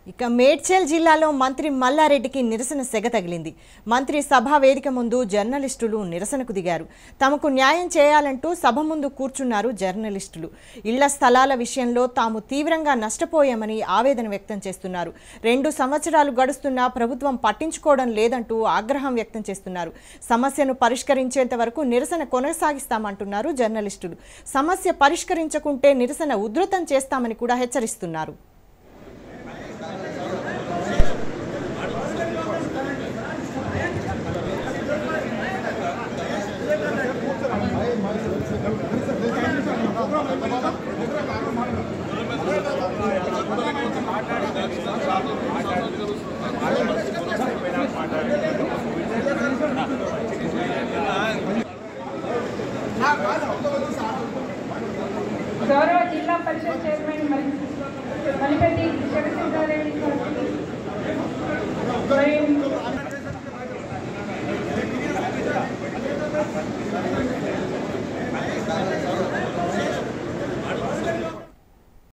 ఇక మేడ్చల్ జిల్లాలో మంత్రి మల్లారెడ్డికి నిరసన సెగ తగిలింది మంత్రి సభా వేదిక ముందు జర్నలిస్టులు నిరసనకు దిగారు తమకు న్యాయం చేయాలంటూ సభ ముందు కూర్చున్నారు జర్నలిస్టులు ఇళ్ల స్థలాల విషయంలో తాము తీవ్రంగా నష్టపోయామని ఆవేదన వ్యక్తం చేస్తున్నారు రెండు సంవత్సరాలు గడుస్తున్నా ప్రభుత్వం పట్టించుకోవడం లేదంటూ ఆగ్రహం వ్యక్తం చేస్తున్నారు సమస్యను పరిష్కరించేంత వరకు నిరసన కొనసాగిస్తామంటున్నారు జర్నలిస్టులు సమస్య పరిష్కరించకుంటే నిరసన ఉధృతం చేస్తామని కూడా హెచ్చరిస్తున్నారు గౌరవ జిల్లా పరిషత్ చైర్మన్ మరి మలిపేట